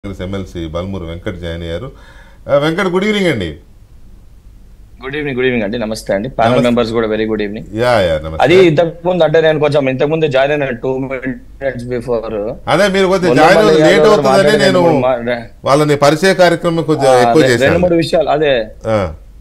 Congress MLC Balmuri Venkat join అయ్యారు ఆ, Venkat good evening అండి గుడ్ ఈవినింగ్ గుడ్ ఈవినింగ్ అండి నమస్తే అండి ప్యానల్ మెంబర్స్ కూడా very good evening yeah yeah నమస్తే అది ఇంతకు ముందు అంటే నేను కొంచెం ఇంతకు ముందు జాయిన్ అయిన టూ మినిట్స్ బిఫోర్ అదే మీరు కొద్దిగా జాయిన్ లేట్ అవుతుందని నేను వాళ్ళని పరిచయ కార్యక్రమం కొద్దిగా ఎక్కువ రెండు చేశాను మూడు విషయాలు అదే ఆ,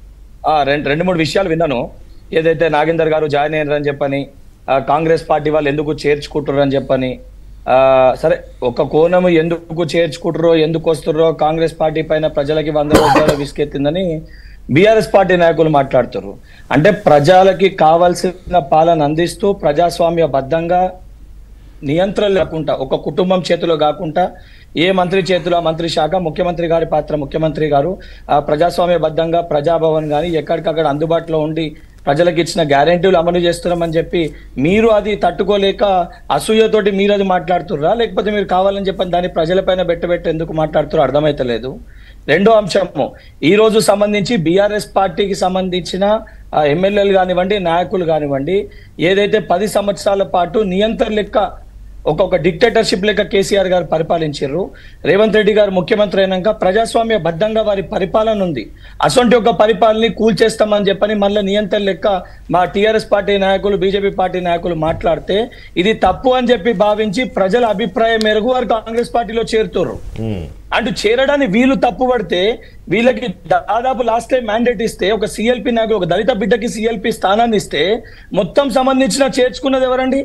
ఆ, రెండు రెండు మూడు విషయాలు విన్నాను ఏదైతే నాగేందర్ గారు జాయిన్ అయ్యారని చెప్పని ఆ, కాంగ్రెస్ పార్టీ వాళ్ళు ఎందుకు చేర్చుకుంటారు అని చెప్పని ఆ, సరే ఒక కోణం ఎందుకు చేర్చుకుంటారో ఎందుకు వస్తున్నారో కాంగ్రెస్ పార్టీ పైన ప్రజలకి వంద రోజుల విసుకెత్తిందని బీఆర్ఎస్ పార్టీ నాయకులు మాట్లాడుతారు అంటే ప్రజలకి కావాల్సిన పాలన అందిస్తూ ప్రజాస్వామ్య బద్ధంగా నియంత్రణ లేకుండా ఒక కుటుంబం చేతిలో కాకుండా ఏ మంత్రి చేతిలో ఆ మంత్రి శాఖ ముఖ్యమంత్రి గారి పాత్ర ముఖ్యమంత్రి గారు ఆ ప్రజాస్వామ్యబద్ధంగా ప్రజాభవన్ కానీ ఎక్కడికక్కడ అందుబాటులో ఉండి ప్రజలకు ఇచ్చిన గ్యారెంటీలు అమలు చేస్తున్నామని చెప్పి మీరు అది తట్టుకోలేక అసూయతోటి మీరు అది మాట్లాడుతుర్రా లేకపోతే మీరు కావాలని చెప్పని దాన్ని ప్రజలపైన పెట్టబెట్టి ఎందుకు మాట్లాడుతారో అర్థమైతలేదు రెండో అంశము ఈ రోజు సంబంధించి బీఆర్ఎస్ పార్టీకి సంబంధించిన ఆ, ఎమ్మెల్యేలు కానివ్వండి నాయకులు కానివ్వండి ఏదైతే పది సంవత్సరాల పాటు నియంత్రణ లెక్క ఒక్కొక్క డిక్టేటర్షిప్ లెక్క కేసీఆర్ గారు పరిపాలించారు రేవంత్ రెడ్డి గారు ముఖ్యమంత్రి అయినాక ప్రజాస్వామ్య బద్ధంగా వారి పరిపాలన ఉంది అసొంటి ఒక పరిపాలనని కూల్చేస్తామని చెప్పని మళ్ళీ నియంత్రణ లెక్క మా టీఆర్ఎస్ పార్టీ నాయకులు బీజేపీ పార్టీ నాయకులు మాట్లాడితే ఇది తప్పు అని చెప్పి భావించి ప్రజల అభిప్రాయం మేరకు వారు కాంగ్రెస్ పార్టీలో చేరుతారు ఉమ్, అంటూ చేరడానికి వీళ్ళు తప్పు పడితే వీళ్ళకి దాదాపు లాస్ట్ టైం మ్యాండేట్ ఇస్తే ఒక సిఎల్పి నాకు ఒక దళిత బిడ్డకి సిఎల్పి స్థానాన్ని ఇస్తే మొత్తం సంబంధించిన చేర్చుకున్నది ఎవరండి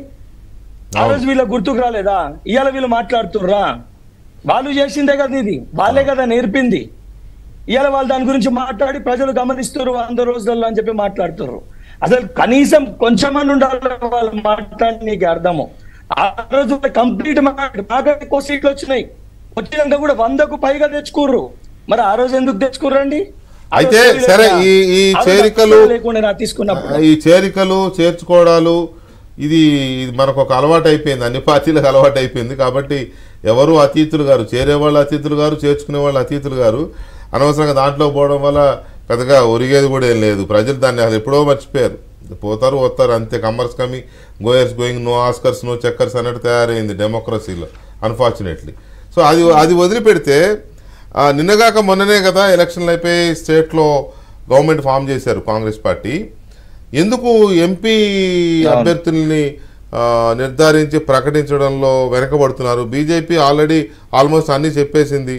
ఆ రోజు వీళ్ళకి గుర్తుకు రాలేదా ఇవాళ వీళ్ళు మాట్లాడుతుర్రా వాళ్ళు చేసిందే కదా ఇది వాళ్ళే కదా నేర్పింది ఇవాళ వాళ్ళు దాని గురించి మాట్లాడి ప్రజలు గమనిస్తారు వంద రోజుల్లో అని చెప్పి మాట్లాడుతున్నారు అసలు కనీసం కొంచెమని ఉండాలి వాళ్ళు మాట్లాడి నీకు అర్థము ఆ రోజు కంప్లీట్ బాగా ఎక్కువ సీట్లు వచ్చినాయి వచ్చినాక కూడా వందకు పైగా తెచ్చుకోర్రు మరి ఆ రోజు ఎందుకు తెచ్చుకోర్రండి ఆ రోజు అయితే వీళ్ళు సరే, ఎట్లా? ఈ- ఈ ఆ రోజు చేరికలు- అసలు లేకుండా నా తీసుకున్నప్పుడు ఈ చేరికలు చేర్చుకోవడాలు ఇది ఇది మనకు ఒక అలవాటు అయిపోయింది అన్ని పార్టీలకు అలవాటు అయిపోయింది కాబట్టి ఎవరు అతీతులు గారు చేరే వాళ్ళు అతీతులు గారు చేర్చుకునే వాళ్ళు అతీతులు గారు అనవసరంగా దాంట్లో పోవడం వల్ల పెద్దగా ఒరిగేది కూడా ఏం లేదు ప్రజలు దాన్ని అసలు ఎప్పుడో మర్చిపోయారు పోతారు వస్తారు అంతే కమర్స్ కమి goers going no askers no checkers అన్నట్టు తయారైంది డెమోక్రసీలో అన్ఫార్చునేట్లీ సో అది అది వదిలిపెడితే ఆ, నిన్నగాక మొన్ననే కదా ఎలక్షన్లు అయిపోయి స్టేట్లో గవర్నమెంట్ ఫామ్ చేశారు కాంగ్రెస్ పార్టీ ఎందుకు ఎంపీ అభ్యర్థుల్ని ఆ, నిర్ధారించి ప్రకటించడంలో వెనకబడుతున్నారు బీజేపీ ఆల్రెడీ ఆల్మోస్ట్ అన్ని చెప్పేసింది